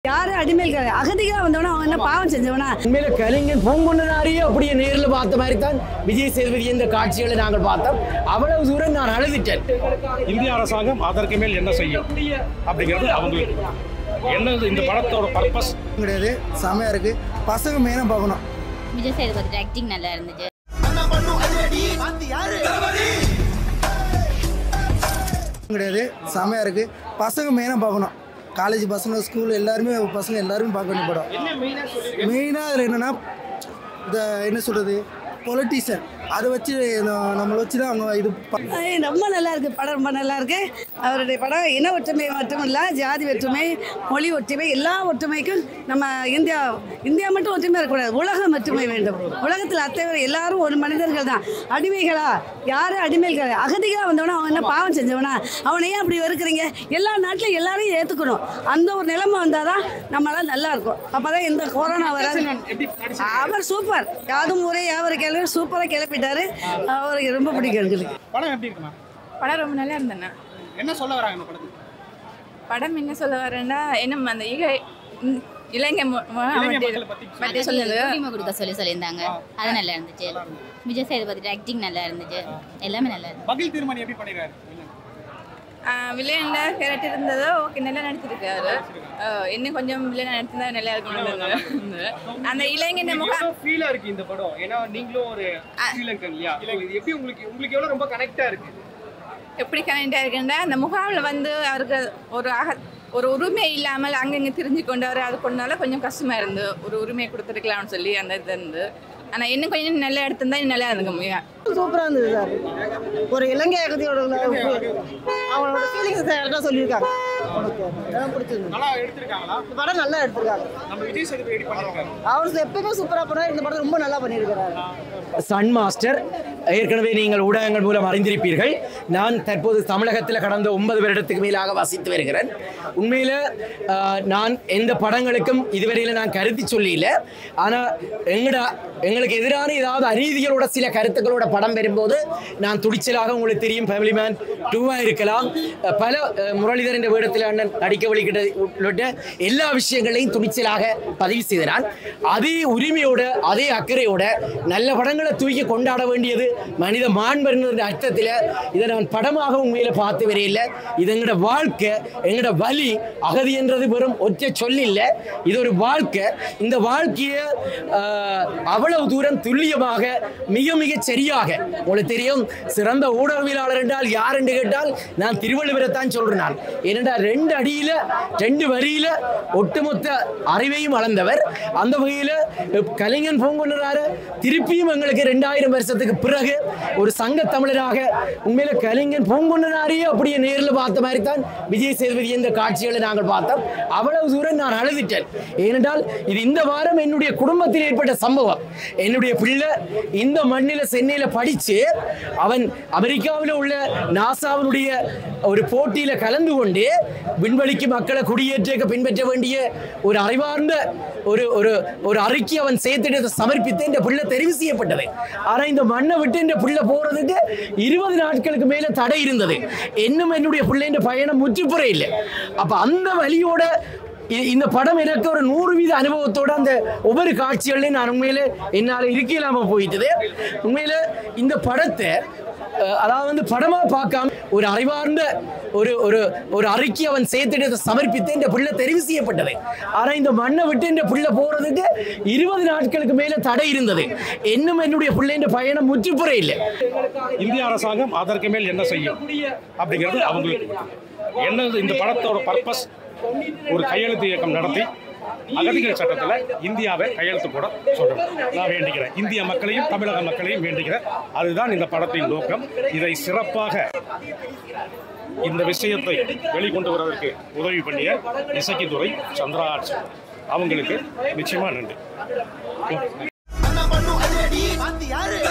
யாரும் அடிமைகள் கிடையாது அகதிகளாக வந்தவனா அவன் என்ன பாவம் செஞ்சவனா உண்மையில கலைஞன் பூங்கொண்டனாரியே அப்படியே நேரில் பார்த்த மாதிரி தான் விஜய் சேதுபதி இந்த காட்சிகளை நாங்கள் பார்த்தோம் அவ்வளவு தூரம் நான் அழுதுட்டேன் இந்திய அரசாங்கம் அதற்கு மேல் என்ன செய்யும் அப்படிங்கிறது அவங்களுக்கு என்ன இந்த படத்தோட பர்பஸ் கிடையாது செமையாக இருக்குது பசங்க மெயினாக பார்க்கணும் விஜய் சேதுபதி ஆக்டிங் நல்லா இருந்துச்சு கிடையாது செமையாக இருக்குது பசங்க மெயினாக பார்க்கணும் காலேஜ் பசங்க ஸ்கூல் எல்லாருமே பசங்க எல்லாருமே பார்க்க வேண்டிய படம் மெயினாக அதில் என்னென்னா இந்த என்ன சொல்கிறது பொலிட்டீஷியன் அதை வச்சு ந- நம்மளை வச்சு தான் அவங்க இது ப- ஐய், ரொம்ப நல்லா இருக்கு படம் ரொம்ப நல்லா இருக்கு அவருடைய படம் இன ஒற்றுமை மட்டும் இல்லை ஜாதி ஒற்றுமை மொழி ஒற்றுமை எல்லா ஒற்றுமைக்கும் நம்ம இந்தியா இந்தியா மட்டும் ஒற்றுமை இருக்கக்கூடாது உலகம் ஒற்றுமை வேண்டும் உலகத்தில் அத்தனை எல்லாரும் ஒரு மனிதர்கள் தான் அடிமைகளா யாரும் அடிமைகள் கிடையாது அகதிகளாக வந்தவனா அவன் என்ன பாவம் செஞ்சவனா அவனை ஏன் அப்படி வெறுக்கிறீங்க எல்லா நாட்டிலும் எல்லாரையும் ஏற்றுக்கணும் அந்த ஒரு நிலைமை வந்தால் தான் நம்மளாம் நல்லா இருக்கும் அப்போ தான் எந்த கொரோனா வராது அவர் சூப்பர் யாதும் ஊரே யாவரும் கேள்வி சூப்பராக கிளப்பிட்டாரு அவருக்கு ரொம்ப பிடிக்கும் எங்களுக்கு படம் எப்படி இருக்குமா படம் ரொம்ப நல்லா இருந்தேண்ணா என்ன சொல்ல வராங்க இந்த படத்துக்கு படம் என்ன சொல்ல வரேன்னா என்ன அந்த இக இந்த இளைஞ மு- மு- இளைஞ மத்திய- மக்களை பத்தி மத்திய சொல்லுது உரிமை கொடுக்க சொல்லி சொல்லியிருந்தாங்க அது நல்லா இருந்துச்சு விஜய் சேதுபதி ஆக்டிங் நல்லா இருந்துச்சு எல்லாமே நல்லா இருந்துச்சு பகில் திருமணி எப்படி பண்ணிருக்காரு வில்லன்ல கேரக்டர் இருந்ததோ ஓகே நல்லா நடிச்சிருக்காரு ஆஹ் இன்னும் கொஞ்சம் வில்லன் நடிச்சிருந்தா நல்லா இருக்கும் அந்த இளைஞன் முகம் ஃபீலா இருக்கு இந்த படம் ஏன்னா நீங்களும் ஒரு ஸ்ரீலங்கன் இல்லையா So, இது எப்படி உங்களுக்கு உங்களுக்கு எவ்வளவு ரொம்ப கனெக்டா இருக்கு எப்படி கனெக்டாக இருக்குன்னா அந்த முகாமில் வந்து அவருக்கு ஒரு அக ஒரு உரிமை இல்லாமல் அங்கங்கே திரிஞ்சு கொண்டு அவர் அது கொண்டால கொஞ்சம் கஷ்டமா இருந்து ஒரு உரிமையை கொடுத்துருக்கலாம்னு சொல்லி அந்த இது இருந்து ஆனால் இன்னும் கொஞ்சம் நல்லா எடுத்திருந்தா இன்னும் நல்லா இருந்துக்க முடியும் சூப்பராக இருந்தது சார் ஒரு இலங்கை அகதியோட அவங்களோட ஃபீலிங்ஸ் கரெக்டாக சொல்லியிருக்காங்க எனக்கு பிடிச்சிருந்தது நல்லா எடுத்திருக்காங்களா இந்த படம் நல்லா எடுத்திருக்காங்க நம்ம விஜய் சேதுபதி எப்படி பண்ணிருக்காரு அவர் எப்பவுமே சூப்பராக பண்ணார் இந்த படம் ரொம்ப நல்லா பண்ணியிருக்கிறாரு சன் மாஸ்டர் ஏற்கனவே நீங்கள் ஊடகங்கள் மூலம் அறிந்திருப்பீர்கள் நான் தற்போது தமிழகத்தில் கடந்த ஒன்பது வருடத்துக்கு மேலாக வசித்து வருகிறேன் உண்மையில் ஆஹ், நான் எந்த படங்களுக்கும் இதுவரையில் நான் கருத்து சொல்லியில ஆனால் எங்கட எங்களுக்கு எதிரான ஏதாவது அநீதிகளோட சில கருத்துக்களோட படம் வரும்போது நான் துடிச்சலாக உங்களுக்கு தெரியும் ஃபேமிலி மேன் டூவாக இருக்கலாம் அஹ், பல அஹ், முரளிதரன் என்ற வேடத்தில் அண்ணன் நடிக்க வழிகிட்ட உள்ளிட்ட எல்லா விஷயங்களையும் துணிச்சலாக பதிவு செய்தனால் அதே உரிமையோட அதே அக்கறையோட நல்ல படங்களை தூக்கி கொண்டாட வேண்டியது மனித மாண்புன்ற அர்த்தத்தில் இதை நான் படமாக உண்மையில பார்த்து வரையில்லை இது எங்களோட வாழ்க்கை எங்களோட வலி அகதி என்றது வெறும் ஒற்றை சொல் இல்லை இது ஒரு வாழ்க்கை இந்த வாழ்க்கையை ஆஹ், அவ்வளவு தூரம் துல்லியமாக மிக மிக சரியாக உங்களுக்கு தெரியும் சிறந்த ஊடகவியலாளர் என்றால் யார் என்று கேட்டால் நான் திருவள்ளுவரை தான் சொல்றேன் நான் ஏனென்றா ரெண்டு அடியில ரெண்டு வரியில ஒட்டுமொத்த அறிவையும் அளந்தவர் அந்த வகையில் கலைஞன் பூங்கொண்டாரு திருப்பியும் எங்களுக்கு ரெண்டாயிரம் வருஷத்துக்கு பிறகு ஒரு சங்க தமிழராக உண்மையில கலைஞன் பூங்கொண்டனாரியே அப்படியே நேரில் பார்த்த மாதிரி தான் விஜய் சேதுபதி இந்த காட்சிகளை நாங்கள் பார்த்தோம் அவ்வளவு தூரம் நான் அழுதுட்டேன் ஏனென்றால் இது இந்த வாரம் என்னுடைய குடும்பத்தில் ஏற்பட்ட சம்பவம் என்னுடைய பிள்ளை இந்த மண்ணில் சென்னையில் படித்து அவன் அமெரிக்காவில் உள்ள நாசாவினுடைய ஒரு போட்டியில கலந்து கொண்டு விண்வெளிக்கு மக்களை குடியேற்ற பின்பற்ற வேண்டிய ஒரு அறிவார்ந்த ஒரு ஒரு ஒரு அறிக்கை அவன் சேர்த்துட்டு சமர்ப்பித்து இந்த பிள்ளை தெரிவு செய்யப்பட்டது ஆனா இந்த மண்ணை விட்டு இந்த பிள்ளை போறதுக்கு இருபது நாட்களுக்கு மேல தடை இருந்தது இன்னும் என்னுடைய பிள்ளைன்ற பயணம் முற்றுப்புற இல்லை அப்ப அந்த வழியோட இ- இந்த படம் எனக்கு ஒரு நூறு வீத அனுபவத்தோட அந்த ஒவ்வொரு காட்சிகளையும் நான் உண்மையில என்னால் இருக்க இல்லாம போயிட்டது உண்மையில இந்த படத்தை அஹ், அதாவது வந்து படமா பார்க்காம ஒரு அறிவார்ந்த ஒரு ஒரு ஒரு அறிக்கை அவன் சேர்த்துட்டு சமர்ப்பித்து இந்த பிள்ளை தெரிவு செய்யப்பட்டது ஆனா இந்த மண்ணை விட்டு இந்த பிள்ளை போறதுக்கு இருபது நாட்களுக்கு மேல தடை இருந்தது இன்னும் என்னுடைய பிள்ளைன்ற பயணம் முற்றுப்புற இல்லை இந்திய அரசாங்கம் அதற்கு மேல் என்ன செய்யும் அப்படிங்கிறது அவங்களுக்கு என்ன இந்த படத்தோட பர்பஸ் ஒரு கையெழுத்து இயக்கம் நடத்தி அகதிகள் சட்டத்துல இந்தியாவை கையெழுத்து போட சொல்றேன் நான் வேண்டிக்கிறேன் இந்திய மக்களையும் தமிழக மக்களையும் வேண்டிக்கிறேன் அதுதான் இந்த படத்தின் நோக்கம் இதை சிறப்பாக இந்த விஷயத்தை வெளிக்கொண்டு வருவதற்கு உதவி பண்ணிய இசக்கித்துறை சந்திராஜ் அவங்களுக்கு நிச்சயமா நன்றி அண்ணா பண்ணு அதே அடி